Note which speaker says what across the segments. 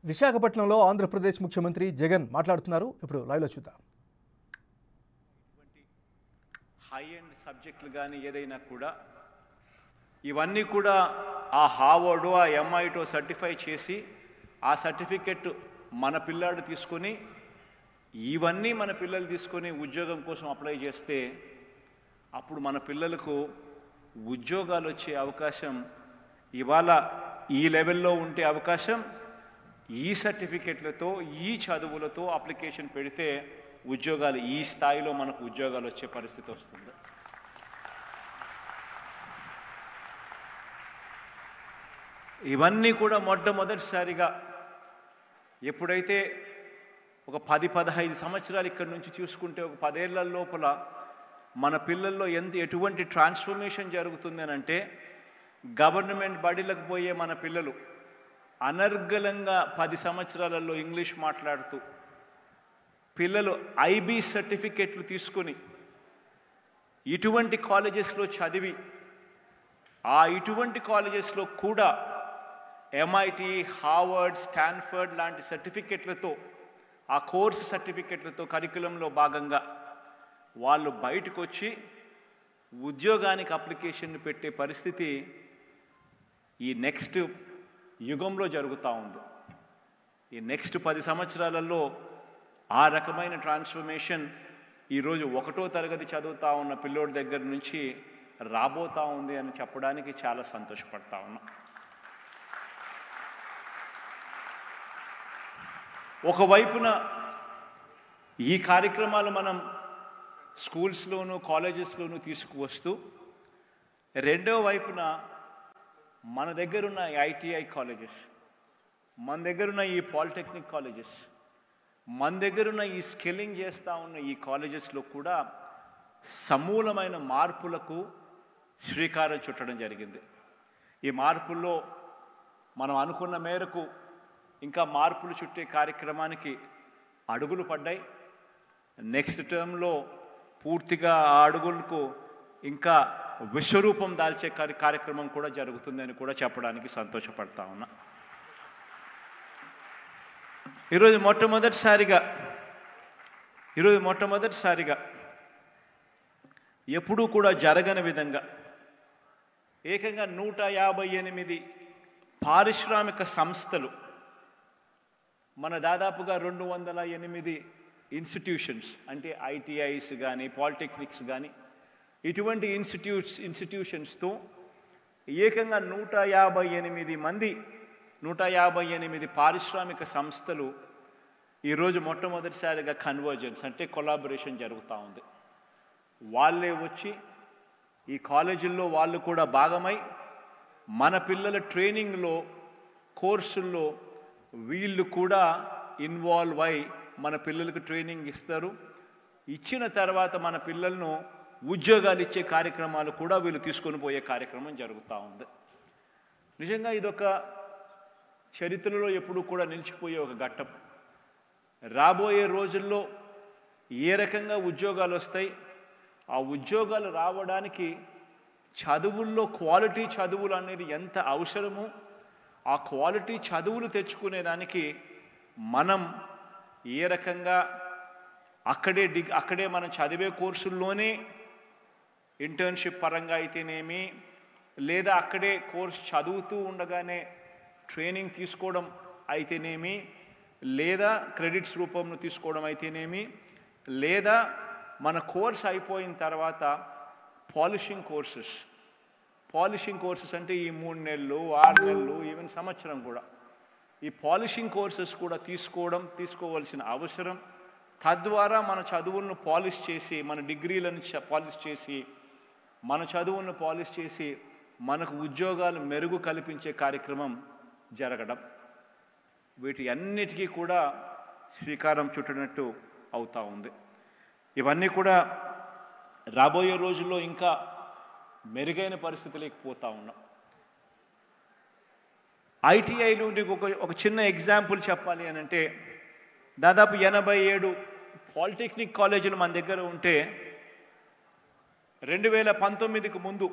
Speaker 1: విశాఖపట్నంలో ఆంధ్రప్రదేశ్ ముఖ్యమంత్రి జగన్ మాట్లాడుతున్నారు ఇప్పుడు లైవ్లో చూద్దాం
Speaker 2: హై ఎండ్ సబ్జెక్టులు కానీ ఏదైనా కూడా ఇవన్నీ కూడా ఆ హార్వర్డ్ ఆ ఎంఐటో సర్టిఫై చేసి ఆ సర్టిఫికెట్ మన పిల్లాడు తీసుకొని ఇవన్నీ మన పిల్లలు తీసుకొని ఉద్యోగం కోసం అప్లై చేస్తే అప్పుడు మన పిల్లలకు ఉద్యోగాలు వచ్చే అవకాశం ఇవాళ ఈ లెవెల్లో ఉండే అవకాశం ఈ సర్టిఫికెట్లతో ఈ చదువులతో అప్లికేషన్ పెడితే ఉద్యోగాలు ఈ స్థాయిలో మనకు ఉద్యోగాలు వచ్చే పరిస్థితి వస్తుంది ఇవన్నీ కూడా మొట్టమొదటిసారిగా ఎప్పుడైతే ఒక పది పదహైదు సంవత్సరాలు ఇక్కడ నుంచి చూసుకుంటే ఒక పదేళ్ల లోపల మన పిల్లల్లో ఎంత ఎటువంటి ట్రాన్స్ఫర్మేషన్ జరుగుతుంది అని అంటే గవర్నమెంట్ బడిలకు పోయే మన పిల్లలు అనర్గళంగా పది సంవత్సరాలలో ఇంగ్లీష్ మాట్లాడుతూ పిల్లలు ఐబీ సర్టిఫికెట్లు తీసుకొని ఇటువంటి కాలేజెస్లో చదివి ఆ ఇటువంటి కాలేజెస్లో కూడా ఎంఐటి హార్వర్డ్ స్టాన్ఫర్డ్ లాంటి సర్టిఫికెట్లతో ఆ కోర్సు సర్టిఫికెట్లతో కరికులంలో భాగంగా వాళ్ళు బయటకు వచ్చి ఉద్యోగానికి అప్లికేషన్ పెట్టే పరిస్థితి ఈ నెక్స్ట్ యుగంలో జరుగుతూ ఉంది ఈ నెక్స్ట్ పది సంవత్సరాలలో ఆ రకమైన ట్రాన్స్ఫర్మేషన్ ఈరోజు ఒకటో తరగతి చదువుతా ఉన్న పిల్లోడి దగ్గర నుంచి రాబోతా ఉంది అని చెప్పడానికి చాలా సంతోషపడతా ఉన్నా ఒకవైపున ఈ కార్యక్రమాలు మనం స్కూల్స్లోను కాలేజెస్లోనూ తీసుకువస్తూ రెండో వైపున మన దగ్గరున్న ఐటీఐ కాలేజెస్ మన దగ్గరున్న ఈ పాలిటెక్నిక్ కాలేజెస్ మన దగ్గరున్న ఈ స్కిల్లింగ్ చేస్తూ ఉన్న ఈ కాలేజెస్లో కూడా సమూలమైన మార్పులకు శ్రీకారం చుట్టడం జరిగింది ఈ మార్పుల్లో మనం అనుకున్న మేరకు ఇంకా మార్పులు చుట్టే కార్యక్రమానికి అడుగులు పడ్డాయి నెక్స్ట్ టర్మ్లో పూర్తిగా ఆ అడుగులకు ఇంకా విశ్వరూపం దాల్చే కార్య కార్యక్రమం కూడా జరుగుతుందని కూడా చెప్పడానికి సంతోషపడతా ఉన్నా ఈరోజు మొట్టమొదటిసారిగా ఈరోజు మొట్టమొదటిసారిగా ఎప్పుడూ కూడా జరగని విధంగా ఏకంగా నూట యాభై ఎనిమిది పారిశ్రామిక సంస్థలు మన దాదాపుగా రెండు వందల ఎనిమిది ఇన్స్టిట్యూషన్స్ అంటే ఐటీఐస్ కానీ పాలిటెక్నిక్స్ కానీ ఇటువంటి ఇన్స్టిట్యూట్స్ ఇన్స్టిట్యూషన్స్తో ఏకంగా నూట యాభై ఎనిమిది మంది నూట యాభై ఎనిమిది పారిశ్రామిక సంస్థలు ఈరోజు మొట్టమొదటిసారిగా కన్వర్జెన్స్ అంటే కొలాబరేషన్ జరుగుతూ ఉంది వాళ్ళే వచ్చి ఈ కాలేజీల్లో వాళ్ళు కూడా భాగమై మన పిల్లల ట్రైనింగ్లో కోర్సుల్లో వీళ్ళు కూడా ఇన్వాల్వ్ అయి మన పిల్లలకు ట్రైనింగ్ ఇస్తారు ఇచ్చిన తర్వాత మన పిల్లలను ఉద్యోగాలు ఇచ్చే కార్యక్రమాలు కూడా వీళ్ళు తీసుకొని పోయే కార్యక్రమం జరుగుతూ ఉంది నిజంగా ఇదొక చరిత్రలో ఎప్పుడు కూడా నిలిచిపోయే ఒక ఘట్టం రాబోయే రోజుల్లో ఏ రకంగా ఉద్యోగాలు వస్తాయి ఆ ఉద్యోగాలు రావడానికి చదువుల్లో క్వాలిటీ చదువులు అనేది ఎంత అవసరమో ఆ క్వాలిటీ చదువులు తెచ్చుకునేదానికి మనం ఏ రకంగా అక్కడే డిగ్ అక్కడే మనం చదివే కోర్సుల్లోనే ఇంటర్న్షిప్ పరంగా అయితేనేమి లేదా అక్కడే కోర్స్ చదువుతూ ఉండగానే ట్రైనింగ్ తీసుకోవడం అయితేనేమి లేదా క్రెడిట్స్ రూపంలో తీసుకోవడం అయితేనేమి లేదా మన కోర్స్ అయిపోయిన తర్వాత పాలిషింగ్ కోర్సెస్ పాలిషింగ్ కోర్సెస్ అంటే ఈ మూడు నెలలు ఆరు నెలలు ఈవెన్ సంవత్సరం కూడా ఈ పాలిషింగ్ కోర్సెస్ కూడా తీసుకోవడం తీసుకోవాల్సిన అవసరం తద్వారా మన చదువులను పాలిష్ చేసి మన డిగ్రీలను పాలిష్ చేసి మన చదువులను పాలిష్ చేసి మనకు ఉద్యోగాలు మెరుగు కల్పించే కార్యక్రమం జరగడం వీటి అన్నిటికీ కూడా శ్రీకారం చుట్టినట్టు అవుతా ఉంది ఇవన్నీ కూడా రాబోయే రోజుల్లో ఇంకా మెరుగైన పరిస్థితులకు పోతా ఉన్నాం ఐటీఐలో నీకు ఒక ఒక చిన్న ఎగ్జాంపుల్ చెప్పాలి అని అంటే దాదాపు ఎనభై ఏడు పాలిటెక్నిక్ కాలేజీలు మన దగ్గర ఉంటే రెండు వేల పంతొమ్మిదికి ముందు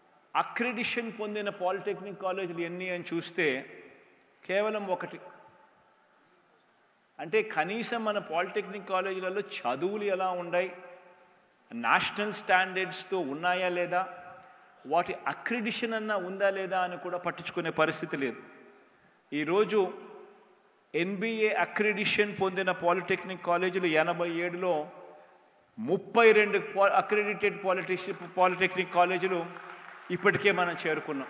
Speaker 2: అక్రిడిషన్ పొందిన పాలిటెక్నిక్ కాలేజీలు ఎన్ని అని చూస్తే కేవలం ఒకటి అంటే కనీసం మన పాలిటెక్నిక్ కాలేజీలలో చదువులు ఎలా ఉన్నాయి నేషనల్ స్టాండర్డ్స్తో ఉన్నాయా లేదా వాటి అక్రిడిషన్ అన్నా ఉందా లేదా అని కూడా పట్టించుకునే పరిస్థితి లేదు ఈరోజు ఎన్బిఏ అక్రిడిషన్ పొందిన పాలిటెక్నిక్ కాలేజీలు ఎనభై ఏడులో ముప్పై రెండు అక్రెడిటెడ్ పాలిటిషి పాలిటెక్నిక్ కాలేజీలు ఇప్పటికే మనం చేరుకున్నాం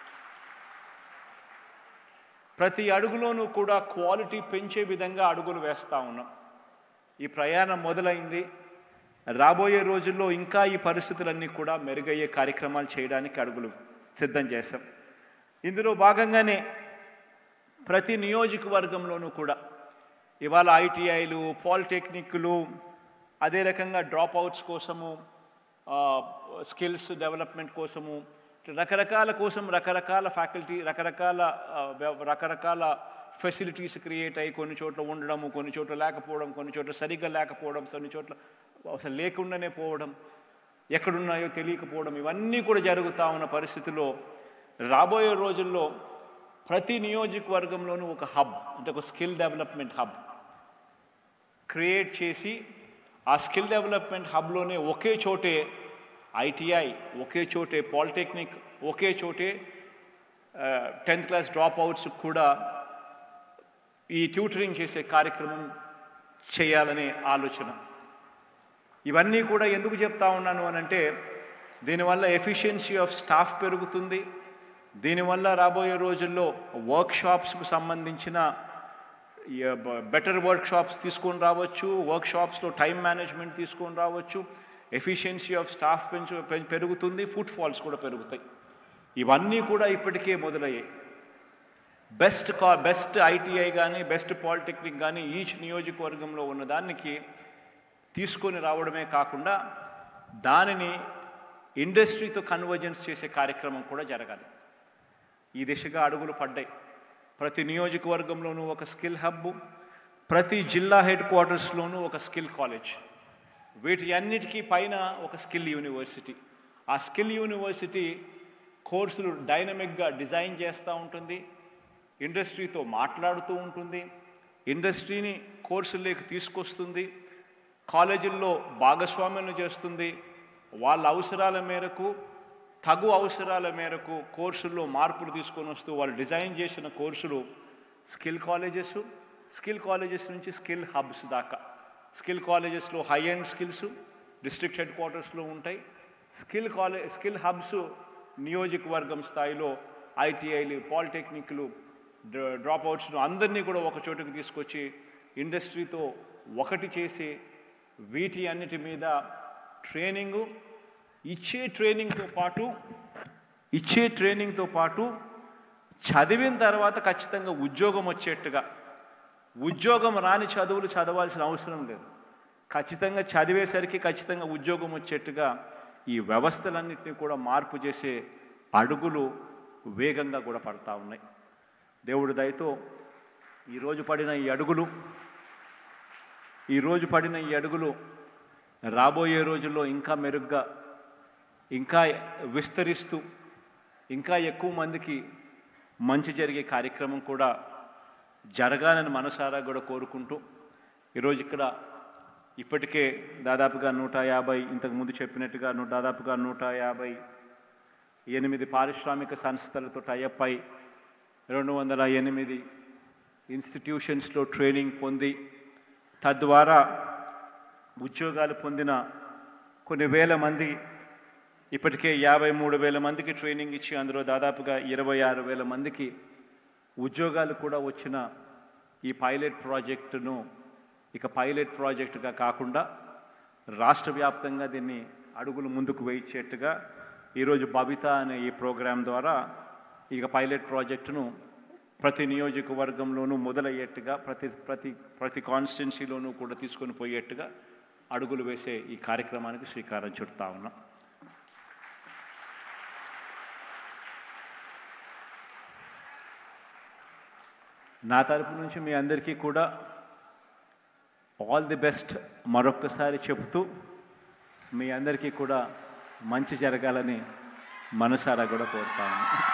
Speaker 2: ప్రతి అడుగులోనూ కూడా క్వాలిటీ పెంచే విధంగా అడుగులు వేస్తూ ఉన్నాం ఈ ప్రయాణం మొదలైంది రాబోయే రోజుల్లో ఇంకా ఈ పరిస్థితులన్నీ కూడా మెరుగయ్యే కార్యక్రమాలు చేయడానికి అడుగులు సిద్ధం చేస్తాం ఇందులో భాగంగానే ప్రతి నియోజకవర్గంలోనూ కూడా ఇవాళ ఐటీఐలు పాలిటెక్నిక్లు అదే రకంగా డ్రాప్ అవుట్స్ కోసము స్కిల్స్ డెవలప్మెంట్ కోసము రకరకాల కోసం రకరకాల ఫ్యాకల్టీ రకరకాల ఆ, వ్య- రకరకాల ఫెసిలిటీస్ క్రియేట్ అయ్యి కొన్ని చోట్ల ఉండడము కొన్ని చోట్ల లేకపోవడం కొన్ని చోట్ల సరిగ్గా లేకపోవడం కొన్ని చోట్ల అసలు లేకుండానే పోవడం ఎక్కడున్నాయో తెలియకపోవడం ఇవన్నీ కూడా జరుగుతూ ఉన్న పరిస్థితిలో రాబోయే రోజుల్లో ప్రతి నియోజకవర్గంలోనూ ఒక హబ్ అంటే ఒక స్కిల్ డెవలప్మెంట్ హబ్ క్రియేట్ చేసి ఆ స్కిల్ డెవలప్మెంట్ హబ్లోనే ఒకే చోటే ఐటీఐ ఒకే చోటే పాలిటెక్నిక్ ఒకే చోటే టెన్త్ క్లాస్ డ్రాప్ అవుట్స్ కూడా ఈ ట్యూటరింగ్ చేసే కార్యక్రమం చేయాలనే ఆలోచన ఇవన్నీ కూడా ఎందుకు చెప్తా ఉన్నాను అని అంటే దీనివల్ల ఎఫిషియన్సీ ఆఫ్ స్టాఫ్ పెరుగుతుంది దీనివల్ల రాబోయే రోజుల్లో వర్క్ షాప్స్కు సంబంధించిన బెటర్ వర్క్ షాప్స్ తీసుకొని రావచ్చు వర్క్ షాప్స్లో టైం మేనేజ్మెంట్ తీసుకొని రావచ్చు ఎఫిషియన్సీ ఆఫ్ స్టాఫ్ పెంచు పె- పెరుగుతుంది ఫుడ్ ఫాల్స్ కూడా పెరుగుతాయి ఇవన్నీ కూడా ఇప్పటికే మొదలయ్యాయి బెస్ట్ కా బెస్ట్ ఐటీఐ కానీ బెస్ట్ పాలిటెక్నిక్ కానీ ఈచ్ నియోజకవర్గంలో ఉన్న దానికి తీసుకొని రావడమే కాకుండా దానిని ఇండస్ట్రీతో కన్వర్జెన్స్ చేసే కార్యక్రమం కూడా జరగాలి ఈ దిశగా అడుగులు పడ్డాయి ప్రతి నియోజకవర్గంలోనూ ఒక స్కిల్ హబ్ ప్రతి జిల్లా హెడ్ క్వార్టర్స్లోనూ ఒక స్కిల్ కాలేజ్ వీటి అన్నిటికీ పైన ఒక స్కిల్ యూనివర్సిటీ ఆ స్కిల్ యూనివర్సిటీ కోర్సులు డైనమిక్గా డిజైన్ చేస్తూ ఉంటుంది ఇండస్ట్రీతో మాట్లాడుతూ ఉంటుంది ఇండస్ట్రీని కోర్సుల్లోకి తీసుకొస్తుంది కాలేజీల్లో భాగస్వామ్యం చేస్తుంది వాళ్ళ అవసరాల మేరకు తగు అవసరాల మేరకు కోర్సుల్లో మార్పులు తీసుకొని వస్తూ వాళ్ళు డిజైన్ చేసిన కోర్సులు స్కిల్ కాలేజెస్ స్కిల్ కాలేజెస్ నుంచి స్కిల్ హబ్స్ దాకా స్కిల్ కాలేజెస్లో high end skills district head క్వార్టర్స్లో ఉంటాయి స్కిల్ కాలేజ్ స్కిల్ హబ్స్ నియోజకవర్గం స్థాయిలో ఐటీఐలు పాలిటెక్నిక్లు డ్రాప్ అవుట్స్ను అందరినీ కూడా ఒక చోటుకు తీసుకొచ్చి ఇండస్ట్రీతో ఒకటి చేసి వీటి అన్నిటి మీద ట్రైనింగు ఇచ్చే ట్రైనింగ్తో పాటు ఇచ్చే ట్రైనింగ్తో పాటు చదివిన తర్వాత ఖచ్చితంగా ఉద్యోగం వచ్చేట్టుగా ఉద్యోగం రాని చదువులు చదవాల్సిన అవసరం లేదు ఖచ్చితంగా చదివేసరికి ఖచ్చితంగా ఉద్యోగం వచ్చేట్టుగా ఈ వ్యవస్థలన్నింటినీ కూడా మార్పు చేసే అడుగులు వేగంగా కూడా పడతా ఉన్నాయి దేవుడి దయతో ఈరోజు పడిన ఈ అడుగులు ఈరోజు పడిన ఈ అడుగులు రాబోయే రోజుల్లో ఇంకా మెరుగ్గా ఇంకా విస్తరిస్తూ ఇంకా ఎక్కువ మందికి మంచి జరిగే కార్యక్రమం కూడా జరగాలని మనసారా కూడా కోరుకుంటూ ఈరోజు ఇక్కడ ఇప్పటికే దాదాపుగా నూట యాభై ఇంతకుముందు చెప్పినట్టుగా ను- దాదాపుగా నూట యాభై ఎనిమిది పారిశ్రామిక సంస్థలతో టైఅప్ అయి రెండు వందల ఎనిమిది ఇన్స్టిట్యూషన్స్లో ట్రైనింగ్ పొంది తద్వారా ఉద్యోగాలు పొందిన కొన్ని వేల మంది ఇప్పటికే యాభై మూడు వేల మందికి ట్రైనింగ్ ఇచ్చి అందులో దాదాపుగా ఇరవై ఆరు వేల మందికి ఉద్యోగాలు కూడా వచ్చిన ఈ పైలట్ ప్రాజెక్టును ఇక పైలట్ ప్రాజెక్టుగా కాకుండా రాష్ట్ర వ్యాప్తంగా దీన్ని అడుగులు ముందుకు వేయించేట్టుగా ఈరోజు బబిత అనే ఈ ప్రోగ్రాం ద్వారా ఇక పైలట్ ప్రాజెక్టును ప్రతి నియోజకవర్గంలోనూ మొదలయ్యేట్టుగా ప్రతి ప్రతి ప్రతి కాన్స్టిట్యున్సీలోనూ కూడా తీసుకొని పోయేట్టుగా అడుగులు వేసే ఈ కార్యక్రమానికి శ్రీకారం చుడతా ఉన్నాం నా తరపు నుంచి మీ అందరికీ కూడా ఆల్ ది బెస్ట్ మరొక్కసారి చెబుతూ మీ అందరికీ కూడా మంచి జరగాలని మనసారా కూడా కోరుతాను